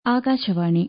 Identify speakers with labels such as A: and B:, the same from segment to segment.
A: ആകാശവാണി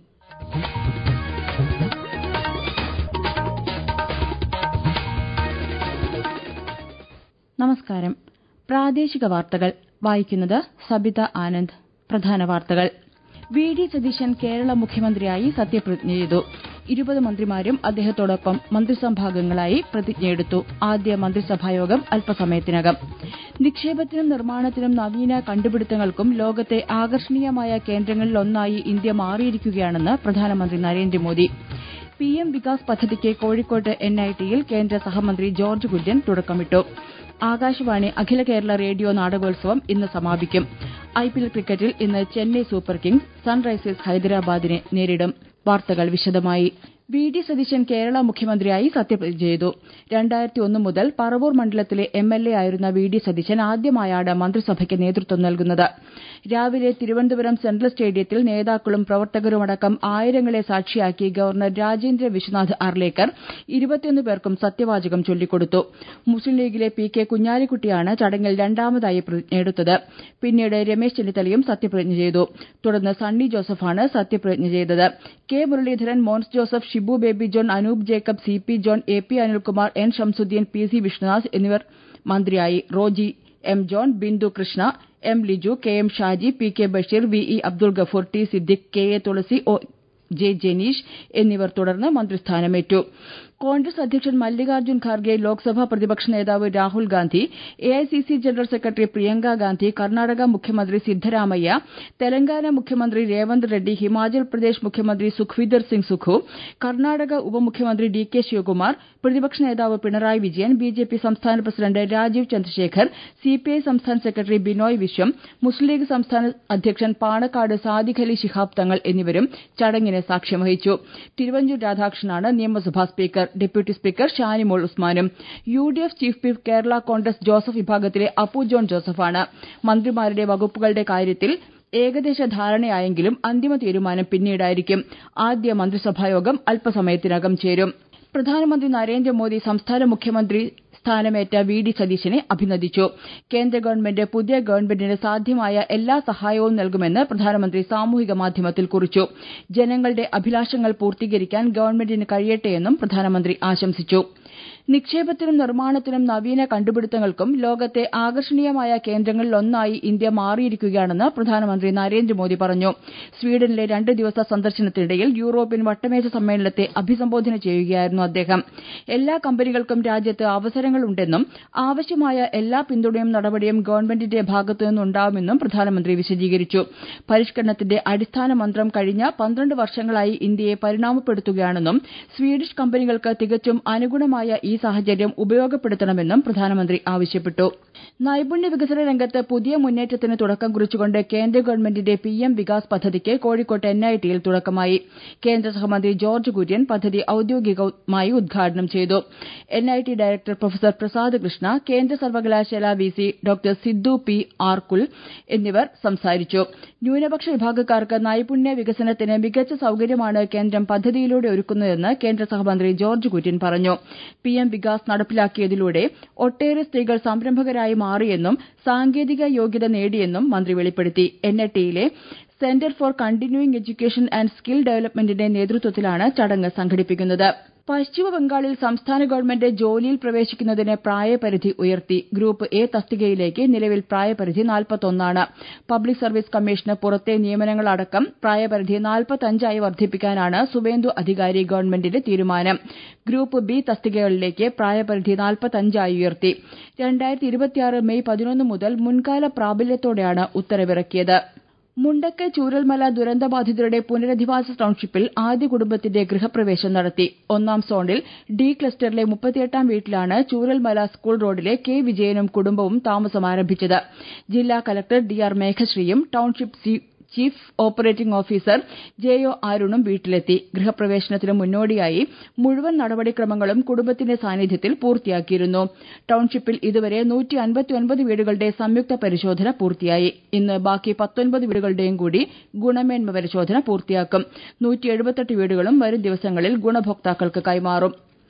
A: നമസ്കാരം പ്രാദേശിക വാർത്തകൾ വായിക്കുന്നത് സബിത ആനന്ദ് പ്രധാന വാർത്തകൾ വി ഡി സതീശൻ കേരള മുഖ്യമന്ത്രിയായി സത്യപ്രതിജ്ഞ ചെയ്തു ഇരുപത് മന്ത്രിമാരും അദ്ദേഹത്തോടൊപ്പം മന്ത്രിസഭാംഗങ്ങളായി പ്രതിജ്ഞയെടുത്തു ആദ്യ മന്ത്രിസഭായോഗം അല്പസമയത്തിനകം നിക്ഷേപത്തിനും നിർമ്മാണത്തിനും നവീന കണ്ടുപിടുത്തങ്ങൾക്കും ലോകത്തെ ആകർഷണീയമായ കേന്ദ്രങ്ങളിലൊന്നായി ഇന്ത്യ മാറിയിരിക്കുകയാണെന്ന് പ്രധാനമന്ത്രി നരേന്ദ്രമോദി പിഎം വികാസ് പദ്ധതിക്ക് കോഴിക്കോട്ട് എൻഐടിയിൽ കേന്ദ്ര സഹമന്ത്രി ജോർജ്ജ് കുര്യൻ തുടക്കമിട്ടു ആകാശവാണി അഖില കേരള റേഡിയോ നാടകോത്സവം ഇന്ന് സമാപിക്കും ഐപിഎൽ ക്രിക്കറ്റിൽ ഇന്ന് ചെന്നൈ സൂപ്പർ കിങ്സ് സൺറൈസേഴ്സ് ഹൈദരാബാദിനെ നേരിടും വാർത്തകൾ വിശദമായി വി ഡി സതീശൻ കേരള മുഖ്യമന്ത്രിയായി സത്യപ്രതിജ്ഞ ചെയ്തു രണ്ടായിരത്തി ഒന്ന് മുതൽ പറവൂർ മണ്ഡലത്തിലെ എം എൽ എ ആയിരുന്ന വി ഡി സതീശൻ ആദ്യമായാണ് മന്ത്രിസഭയ്ക്ക് നേതൃത്വം നൽകുന്നത് രാവിലെ തിരുവനന്തപുരം സെൻട്രൽ സ്റ്റേഡിയത്തിൽ നേതാക്കളും പ്രവർത്തകരുമടക്കം ആയിരങ്ങളെ സാക്ഷിയാക്കി ഗവർണർ രാജേന്ദ്ര വിശ്വനാഥ് അർലേക്കർ ഇരുപത്തിയൊന്ന് പേർക്കും സത്യവാചകം ചൊല്ലിക്കൊടുത്തു മുസ്ലിം ലീഗിലെ പി കെ കുഞ്ഞാലിക്കുട്ടിയാണ് ചടങ്ങിൽ രണ്ടാമതായി പ്രതിജ്ഞയെടുത്തത് പിന്നീട് രമേശ് ചെന്നിത്തലയും സത്യപ്രതിജ്ഞ ചെയ്തു തുടർന്ന് സണ്ണി ജോസഫാണ് സത്യപ്രതിജ്ഞ ചെയ്തത് K Muraleedharan Mons Joseph Shibu Baby John Anoop Jacob C P John A P Anilkumar N Shamsuddin P C Vishnunath എന്നിവർ മന്ത്രിയായി Roji M John Bindhu Krishna M Liju K M Shaji P K Basheer V E Abdul Gafoor T Siddique K A Thulasi O J Janeesh എന്നിവർ തുടർന്ന് മന്ത്രിസ്ഥാനമേറ്റു കോൺഗ്രസ് അധ്യക്ഷൻ മല്ലികാർജ്ജുൻ ഖാർഗെ ലോക്സഭാ പ്രതിപക്ഷ നേതാവ് Rahul Gandhi AICC general secretary Priyanka Gandhi Karnataka മുഖ്യമന്ത്രി സിദ്ധരാമയ്യ തെലങ്കാന മുഖ്യമന്ത്രി രേവന്ത് റെഡ്ഡി ഹിമാചൽ പ്രദേശ് മുഖ്യമന്ത്രി സുഖ്വീന്ദർ സിംഗ് സുഖു കർണാടക ഉപമുഖ്യമന്ത്രി ഡി കെ ശിവകുമാർ പ്രതിപക്ഷ നേതാവ് പിണറായി വിജയൻ ബിജെപി സംസ്ഥാന പ്രസിഡന്റ് രാജീവ് ചന്ദ്രശേഖർ സിപിഐ സംസ്ഥാന സെക്രട്ടറി ബിനോയ് വിശ്വം മുസ്ലിം ലീഗ് സംസ്ഥാന അധ്യക്ഷൻ പാണക്കാട് സാദിഖ് അലി ശിഹാബ് തങ്ങൾ എന്നിവരും ചടങ്ങിന് സാക്ഷ്യം വഹിച്ചു തിരുവഞ്ചൂർ രാധാകൃഷ്ണനാണ് നിയമസഭാ സ്പീക്കർ ഡെപ്യൂട്ടി സ്പീക്കർ ഷാനിമോൾ ഉസ്മാനും U D F chief whip Kerala Congress Joseph വിഭാഗത്തിലെ അപ്പു ജോൺ ജോസഫാണ് മന്ത്രിമാരുടെ വകുപ്പുകളുടെ കാര്യത്തിൽ ഏകദേശ ധാരണയായെങ്കിലും അന്തിമ തീരുമാനം പിന്നീടായിരിക്കും ആദ്യ മന്ത്രിസഭായോഗം അല്പസമയത്തിനകം ചേരും പ്രധാനമന്ത്രി നരേന്ദ്രമോദി സംസ്ഥാന മുഖ്യമന്ത്രി സ്ഥാനമേറ്റ വി ഡി സതീശനെ അഭിനന്ദിച്ചു കേന്ദ്ര ഗവൺമെന്റ് പുതിയ ഗവൺമെന്റിന് സാധ്യമായ എല്ലാ സഹായവും നൽകുമെന്ന് പ്രധാനമന്ത്രി സാമൂഹിക മാധ്യമത്തിൽ കുറിച്ചു ജനങ്ങളുടെ അഭിലാഷങ്ങൾ പൂർത്തീകരിക്കാൻ ഗവൺമെന്റിന് കഴിയട്ടെയെന്നും പ്രധാനമന്ത്രി ആശംസിച്ചു നിക്ഷേപത്തിനും നിർമ്മാണത്തിനും നവീന കണ്ടുപിടുത്തങ്ങൾക്കും ലോകത്തെ ആകർഷണീയമായ കേന്ദ്രങ്ങളിലൊന്നായി ഇന്ത്യ മാറിയിരിക്കുകയാണെന്ന് പ്രധാനമന്ത്രി നരേന്ദ്രമോദി പറഞ്ഞു സ്വീഡനിലെ രണ്ട് ദിവസ സന്ദർശനത്തിനിടയിൽ യൂറോപ്യൻ വട്ടമേശ സമ്മേളനത്തെ അഭിസംബോധന ചെയ്യുകയായിരുന്നു അദ്ദേഹം എല്ലാ കമ്പനികൾക്കും രാജ്യത്ത് അവസരങ്ങളുണ്ടെന്നും ആവശ്യമായ എല്ലാ പിന്തുണയും നടപടിയും ഗവൺമെന്റിന്റെ ഭാഗത്തുനിന്നുണ്ടാവുമെന്നും പ്രധാനമന്ത്രി വിശദീകരിച്ചു പരിഷ്കരണത്തിന്റെ അടിസ്ഥാന മന്ത്രം കഴിഞ്ഞ പന്ത്രണ്ട് വർഷങ്ങളായി ഇന്ത്യയെ പരിണാമപ്പെടുത്തുകയാണെന്നും സ്വീഡിഷ് കമ്പനികൾക്ക് തികച്ചും അനുഗുണമായ ഈ സാഹചര്യം ഉപയോഗപ്പെടുത്തണമെന്നും പ്രധാനമന്ത്രി ആവശ്യപ്പെട്ടു നൈപുണ്യ വികസന രംഗത്ത് പുതിയ മുന്നേറ്റത്തിന് തുടക്കം കുറിച്ചുകൊണ്ട് കേന്ദ്ര ഗവൺമെന്റിന്റെ പി എം വികാസ് പദ്ധതിക്ക് കോഴിക്കോട്ട് എൻഐടിയിൽ തുടക്കമായി കേന്ദ്ര സഹമന്ത്രി ജോർജ്ജ് കുര്യൻ പദ്ധതി ഔദ്യോഗികമായി ഉദ്ഘാടനം ചെയ്തു NIT director professor Prasad Krishna കേന്ദ്ര സർവകലാശാല വിസി ഡോക്ടർ സിദ്ദു പി ആർകുൽ എന്നിവർ സംസാരിച്ചു ന്യൂനപക്ഷ വിഭാഗക്കാർക്ക് നൈപുണ്യ വികസനത്തിന് മികച്ച സൌകര്യമാണ് കേന്ദ്രം പദ്ധതിയിലൂടെ ഒരുക്കുന്നതെന്ന് കേന്ദ്ര സഹമന്ത്രി ജോർജ്ജ് കുര്യൻ പറഞ്ഞു പി എം വികാസ് നടപ്പിലാക്കിയതിലൂടെ ഒട്ടേറെ സ്ത്രീകൾ സംരംഭകരായി മാറിയെന്നും സാങ്കേതിക യോഗ്യത നേടിയെന്നും മന്ത്രി വെളിപ്പെടുത്തി എൻഐടിയിലെ centre for continuing education and skill ഡെവലപ്മെന്റിന്റെ നേതൃത്വത്തിലാണ് ചടങ്ങ് സംഘടിപ്പിക്കുന്നത് പശ്ചിമബംഗാളിൽ സംസ്ഥാന ഗവൺമെന്റ് ജോലിയിൽ പ്രവേശിക്കുന്നതിന് പ്രായപരിധി ഉയർത്തി ഗ്രൂപ്പ് എ തസ്തികയിലേക്ക് നിലവിൽ പ്രായപരിധി നാൽപ്പത്തൊന്നാണ് പബ്ലിക് സർവീസ് കമ്മീഷന് പുറത്തെ നിയമനങ്ങളടക്കം പ്രായപരിധി നാൽപ്പത്തഞ്ചായി വർദ്ധിപ്പിക്കാനാണ് സുവേന്ദു അധികാരി ഗവൺമെന്റിന്റെ തീരുമാനം ഗ്രൂപ്പ് ബി തസ്തികകളിലേക്ക് പ്രായപരിധി നാൽപ്പത്തഞ്ചായി ഉയർത്തി രണ്ടായിരത്തി ഇരുപത്തിയാറ് മെയ് പതിനൊന്ന് മുതൽ മുൻകാല പ്രാബല്യത്തോടെയാണ് ഉത്തരവിറക്കിയത് മുണ്ടക്കൈ ചൂരൽമല ദുരന്തബാധിതരുടെ പുനരധിവാസ ടൌൺഷിപ്പിൽ ആദ്യ കുടുംബത്തിന്റെ ഗൃഹപ്രവേശം നടത്തി ഒന്നാം സോണിൽ ഡി ക്ലസ്റ്ററിലെ മുപ്പത്തിയെട്ടാം വീട്ടിലാണ് ചൂരൽമല സ്കൂൾ റോഡിലെ കെ വിജയനും കുടുംബവും താമസം ആരംഭിച്ചത് ജില്ലാ കലക്ടർ ഡി ആർ മേഘശ്രീയും township chief operating officer J O അരുണും വീട്ടിലെത്തി ഗൃഹപ്രവേശനത്തിന് മുന്നോടിയായി മുഴുവൻ നടപടിക്രമങ്ങളും കുടുംബത്തിന്റെ സാന്നിധ്യത്തിൽ പൂർത്തിയാക്കിയിരുന്നു ടൌൺഷിപ്പിൽ ഇതുവരെ വീടുകളുടെ സംയുക്ത പരിശോധന പൂർത്തിയായി ഇന്ന് ബാക്കി പത്തൊൻപത് വീടുകളുടെയും കൂടി ഗുണമേന്മ പരിശോധന പൂർത്തിയാക്കും വീടുകളും വരും ദിവസങ്ങളിൽ ഗുണഭോക്താക്കൾക്ക് കൈമാറും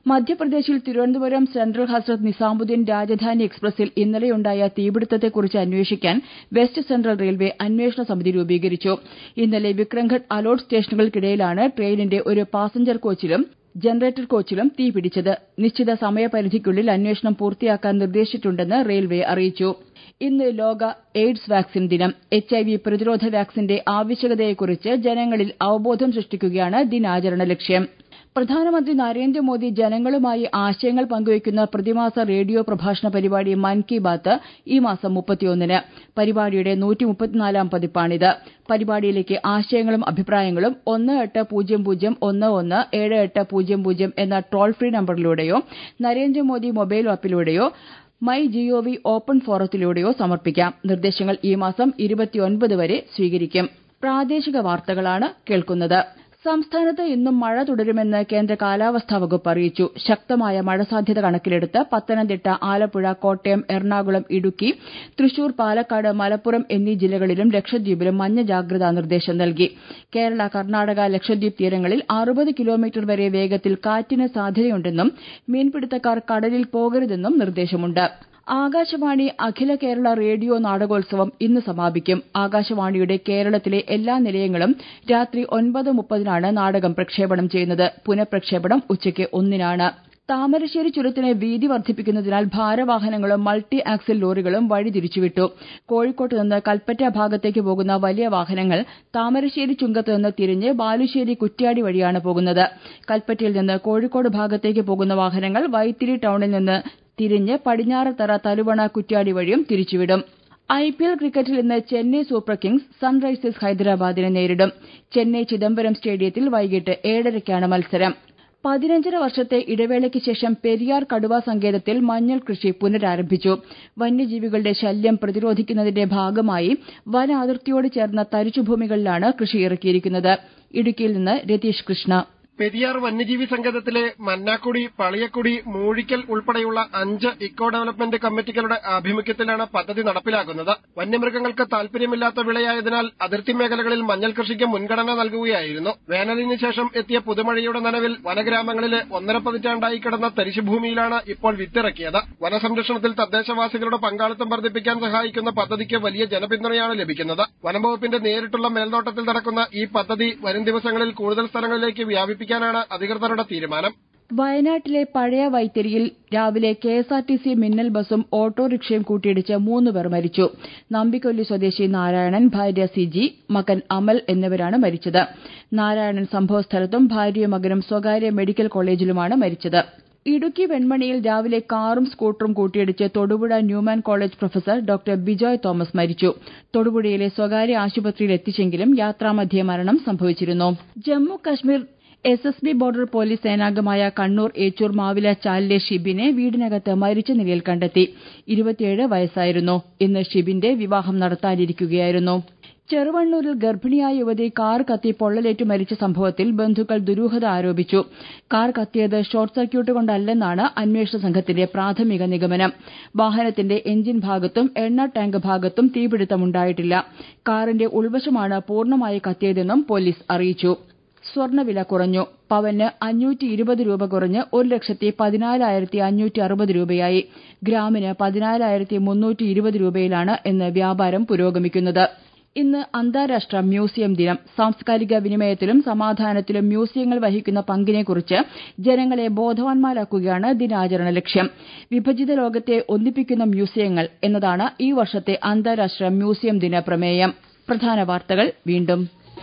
A: മധ്യപ്രദേശിൽ തിരുവനന്തപുരം സെൻട്രൽ ഹസ്രത്ത് നിസാമുദ്ദീൻ രാജധാനി എക്സ്പ്രസിൽ ഇന്നലെയുണ്ടായ തീപിടുത്തത്തെക്കുറിച്ച് അന്വേഷിക്കാൻ വെസ്റ്റ് സെൻട്രൽ റെയിൽവെ അന്വേഷണ സമിതി രൂപീകരിച്ചു ഇന്നലെ വിക്രംഘട്ട് അലോട്ട് സ്റ്റേഷനുകൾക്കിടയിലാണ് ട്രെയിനിന്റെ ഒരു പാസഞ്ചർ കോച്ചിലും ജനറേറ്റർ കോച്ചിലും തീപിടിച്ചത് നിശ്ചിത സമയപരിധിക്കുള്ളിൽ അന്വേഷണം പൂർത്തിയാക്കാൻ നിർദ്ദേശിച്ചിട്ടുണ്ടെന്ന് റെയിൽവെ അറിയിച്ചു ഇന്ന് ലോക എയ്ഡ്സ് വാക്സിൻ ദിനം എച്ച് ഐ വി പ്രതിരോധ വാക്സിന്റെ ആവശ്യകതയെക്കുറിച്ച് ജനങ്ങളിൽ അവബോധം സൃഷ്ടിക്കുകയാണ് ദിനാചരണ ലക്ഷ്യം പ്രധാനമന്ത്രി നരേന്ദ്രമോദി ജനങ്ങളുമായി ആശയങ്ങൾ പങ്കുവയ്ക്കുന്ന പ്രതിമാസ റേഡിയോ പ്രഭാഷണ പരിപാടി മൻ കി ബാത്ത് ഈ മാസം മുപ്പത്തിയൊന്നിന് പരിപാടിയുടെ നൂറ്റിമുപ്പത്തിനാലാം പതിപ്പാണിത് പരിപാടിയിലേക്ക് ആശയങ്ങളും അഭിപ്രായങ്ങളും ഒന്ന് എട്ട് പൂജ്യം പൂജ്യം ഒന്ന് ഒന്ന് ഏഴ് എട്ട് പൂജ്യം പൂജ്യം എന്ന ടോൾ ഫ്രീ നമ്പറിലൂടെയോ നരേന്ദ്രമോദി മൊബൈൽ ആപ്പിലൂടെയോ മൈ ജിഒവി ഓപ്പൺ ഫോറത്തിലൂടെയോ സമർപ്പിക്കാം നിർദ്ദേശങ്ങൾ ഈ മാസം ഇരുപത്തിയൊൻപത് വരെ സ്വീകരിക്കും പ്രാദേശിക വാർത്തകളാണ് കേൾക്കുന്നത് സംസ്ഥാനത്ത് ഇന്നും മഴ തുടരുമെന്ന് കേന്ദ്ര കാലാവസ്ഥാ വകുപ്പ് അറിയിച്ചു ശക്തമായ മഴ സാധ്യത കണക്കിലെടുത്ത് പത്തനംതിട്ട ആലപ്പുഴ കോട്ടയം എറണാകുളം ഇടുക്കി തൃശൂർ പാലക്കാട് മലപ്പുറം എന്നീ ജില്ലകളിലും ലക്ഷദ്വീപിലും മഞ്ഞ ജാഗ്രതാ നിർദ്ദേശം നൽകി കേരള കർണാടക ലക്ഷദ്വീപ് തീരങ്ങളിൽ അറുപത് കിലോമീറ്റർ വരെ വേഗത്തിൽ കാറ്റിന് സാധ്യതയുണ്ടെന്നും മീൻപിടുത്തക്കാർ കടലിൽ പോകരുതെന്നും നിർദ്ദേശമുണ്ട് ആകാശവാണി അഖില കേരള റേഡിയോ നാടകോത്സവം ഇന്ന് സമാപിക്കും ആകാശവാണിയുടെ കേരളത്തിലെ എല്ലാ നിലയങ്ങളും രാത്രി ഒൻപത് മുപ്പതിനാണ് നാടകം പ്രക്ഷേപണം ചെയ്യുന്നത് പുനഃപ്രക്ഷേപണം ഉച്ചയ്ക്ക് ഒന്നിനാണ് താമരശ്ശേരി ചുരത്തിന് വീതി വർദ്ധിപ്പിക്കുന്നതിനാൽ ഭാരവാഹനങ്ങളും മൾട്ടി ആക്സിൽ ലോറികളും വഴി തിരിച്ചുവിട്ടു കോഴിക്കോട്ട് നിന്ന് കൽപ്പറ്റ ഭാഗത്തേക്ക് പോകുന്ന വലിയ വാഹനങ്ങൾ താമരശ്ശേരി ചുങ്കത്ത് നിന്ന് തിരിഞ്ഞ് ബാലുശ്ശേരി കുറ്റ്യാടി വഴിയാണ് പോകുന്നത് കൽപ്പറ്റയിൽ നിന്ന് കോഴിക്കോട് ഭാഗത്തേക്ക് പോകുന്ന വാഹനങ്ങൾ വൈത്തിരി ടൌണിൽ നിന്ന് തിരിഞ്ഞ് പടിഞ്ഞാറത്തറ തലുവണ കുറ്റ്യാടി വഴിയും തിരിച്ചുവിടും ഐ പി എൽ ക്രിക്കറ്റിൽ ഇന്ന് ചെന്നൈ സൂപ്പർ കിങ്സ് സൺറൈസേഴ്സ് ഹൈദരാബാദിനെ നേരിടും ചെന്നൈ ചിദംബരം സ്റ്റേഡിയത്തിൽ വൈകിട്ട് ഏഴരയ്ക്കാണ് മത്സരം പതിനഞ്ചര വർഷത്തെ ഇടവേളയ്ക്ക് ശേഷം പെരിയാർ കടുവ സങ്കേതത്തിൽ മഞ്ഞൾ കൃഷി പുനരാരംഭിച്ചു വന്യജീവികളുടെ ശല്യം പ്രതിരോധിക്കുന്നതിന്റെ ഭാഗമായി വന അതിർത്തിയോട് ചേർന്ന തരിച്ചുഭൂമികളിലാണ് കൃഷി ഇറക്കിയിരിക്കുന്നത് ഇടുക്കിയിൽ നിന്ന് രതീഷ് കൃഷ്ണ
B: പെരിയാർ വന്യജീവി സങ്കേതത്തിലെ മന്നാക്കുടി പളിയക്കുടി മൂഴിക്കൽ ഉൾപ്പെടെയുള്ള അഞ്ച് ഇക്കോ ഡെവലപ്മെന്റ് കമ്മിറ്റികളുടെ ആഭിമുഖ്യത്തിലാണ് പദ്ധതി നടപ്പിലാക്കുന്നത് വന്യമൃഗങ്ങൾക്ക് താൽപര്യമില്ലാത്ത വിളയായതിനാൽ അതിർത്തി മേഖലകളിൽ മഞ്ഞൾ കൃഷിക്ക് മുൻഗണന നൽകുകയായിരുന്നു വേനലിന് ശേഷം എത്തിയ പുതുമഴയുടെ നനവിൽ വനഗ്രാമങ്ങളിലെ ഒന്നര പതിറ്റാണ്ടായി കിടന്ന തരിശുഭൂമിയിലാണ് ഇപ്പോൾ വിത്തിറക്കിയത് വനസംരക്ഷണത്തിൽ തദ്ദേശവാസികളുടെ പങ്കാളിത്തം വർദ്ധിപ്പിക്കാൻ സഹായിക്കുന്ന പദ്ധതിക്ക് വലിയ ജനപിന്തുണയാണ് ലഭിക്കുന്നത് വനംവകുപ്പിന്റെ നേരിട്ടുള്ള മേൽനോട്ടത്തിൽ നടക്കുന്ന ഈ പദ്ധതി വരും ദിവസങ്ങളിൽ കൂടുതൽ സ്ഥലങ്ങളിലേക്ക് വ്യാപിപ്പിക്കും വ്യാപിപ്പിക്കാനാണ് അധികൃതരുടെ തീരുമാനം
A: വയനാട്ടിലെ പഴയ വൈത്തിരിയിൽ രാവിലെ K S R T C മിന്നൽ ബസും ഓട്ടോറിക്ഷയും കൂട്ടിയിടിച്ച് മൂന്ന് പേർ മരിച്ചു നമ്പിക്കൊല്ലി സ്വദേശി നാരായണൻ ഭാര്യ സിജി മകൻ അമൽ എന്നിവരാണ് മരിച്ചത് നാരായണൻ സംഭവസ്ഥലത്തും ഭാര്യയും മകനും സ്വകാര്യ മെഡിക്കൽ കോളേജിലുമാണ് മരിച്ചത് ഇടുക്കി വെൺമണിയിൽ രാവിലെ കാറും സ്കൂട്ടറും കൂട്ടിയിടിച്ച് Thodupuzha Newman college professor doctor Bijoy Thomas മരിച്ചു തൊടുപുഴയിലെ സ്വകാര്യ ആശുപത്രിയിൽ എത്തിച്ചെങ്കിലും യാത്രാമധ്യേ മരണം സംഭവിച്ചിരുന്നു Jammu Kashmir S S B border police സേനാംഗമായ കണ്ണൂർ ഏച്ചൂർ മാവില ചാലിലെ ഷിബിനെ വീടിനകത്ത് മരിച്ച നിലയിൽ കണ്ടെത്തി ഇരുപത്തിയേഴ് വയസ്സായിരുന്നു ഇന്ന് ഷിബിന്റെ വിവാഹം നടത്താനിരിക്കുകയായിരുന്നു ചെറുവണ്ണൂരിൽ ഗർഭിണിയായ യുവതി കാർ കത്തി പൊള്ളലേറ്റു മരിച്ച സംഭവത്തിൽ ബന്ധുക്കൾ ദുരൂഹത ആരോപിച്ചു കാർ കത്തിയത് ഷോർട്ട് സർക്യൂട്ട് കൊണ്ടല്ലെന്നാണ് അന്വേഷണ സംഘത്തിന്റെ പ്രാഥമിക നിഗമനം വാഹനത്തിന്റെ എഞ്ചിൻ ഭാഗത്തും എണ്ണ ടാങ്ക് ഭാഗത്തും തീപിടുത്തമുണ്ടായിട്ടില്ല കാറിന്റെ ഉൾവശമാണ് പൂർണ്ണമായി കത്തിയതെന്നും പോലീസ് അറിയിച്ചു സ്വർണ്ണവില കുറഞ്ഞു പവന് അഞ്ഞൂറ്റി ഇരുപത് രൂപ കുറഞ്ഞ് ഒരു ലക്ഷത്തി പതിനാലായിരത്തി അഞ്ഞൂറ്റി അറുപത് രൂപയായി ഗ്രാമിന് പതിനാലായിരത്തി മുന്നൂറ്റി ഇരുപത് രൂപയിലാണ് ഇന്ന് വ്യാപാരം പുരോഗമിക്കുന്നത് ഇന്ന് അന്താരാഷ്ട്ര മ്യൂസിയം ദിനം സാംസ്കാരിക വിനിമയത്തിലും സമാധാനത്തിലും മ്യൂസിയങ്ങൾ വഹിക്കുന്ന പങ്കിനെക്കുറിച്ച് ജനങ്ങളെ ബോധവാന്മാരാക്കുകയാണ് ദിനാചരണ ലക്ഷ്യം വിഭജിത ലോകത്തെ ഒന്നിപ്പിക്കുന്ന മ്യൂസിയങ്ങൾ എന്നതാണ് ഈ വർഷത്തെ അന്താരാഷ്ട്ര മ്യൂസിയം ദിന പ്രമേയം പ്രധാന വാർത്തകൾ വീണ്ടും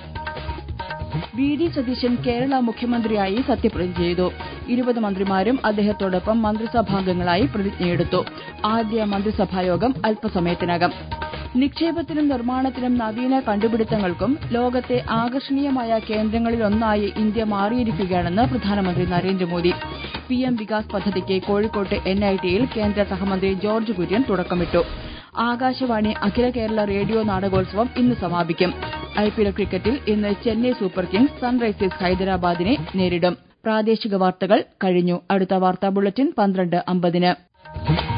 A: വി ഡി സതീശൻ കേരള മുഖ്യമന്ത്രിയായി സത്യപ്രതിജ്ഞ ചെയ്തു ഇരുപത് മന്ത്രിമാരും അദ്ദേഹത്തോടൊപ്പം മന്ത്രിസഭാംഗങ്ങളായി പ്രതിജ്ഞയെടുത്തു ആദ്യ മന്ത്രിസഭായോഗം അല്പസമയത്തിനകം നിക്ഷേപത്തിനും നിർമ്മാണത്തിനും നവീന കണ്ടുപിടുത്തങ്ങൾക്കും ലോകത്തെ ആകർഷണീയമായ കേന്ദ്രങ്ങളിലൊന്നായി ഇന്ത്യ മാറിയിരിക്കുകയാണെന്ന് പ്രധാനമന്ത്രി നരേന്ദ്രമോദി പി എം വികാസ് പദ്ധതിക്ക് കോഴിക്കോട്ട് എൻ ഐ ടിയിൽ കേന്ദ്ര സഹമന്ത്രി ജോർജ് കുര്യൻ തുടക്കമിട്ടു ആകാശവാണി അഖില കേരള റേഡിയോ നാടകോത്സവം ഇന്ന് സമാപിക്കും ഐപിഎൽ ക്രിക്കറ്റിൽ ഇന്ന് ചെന്നൈ സൂപ്പർ കിങ്സ് സൺറൈസേഴ്സ് ഹൈദരാബാദിനെ നേരിടും പ്രാദേശിക വാർത്തകൾ കഴിഞ്ഞു അടുത്ത വാർത്താ ബുള്ളറ്റിൻ പന്ത്രണ്ട് അമ്പതിന്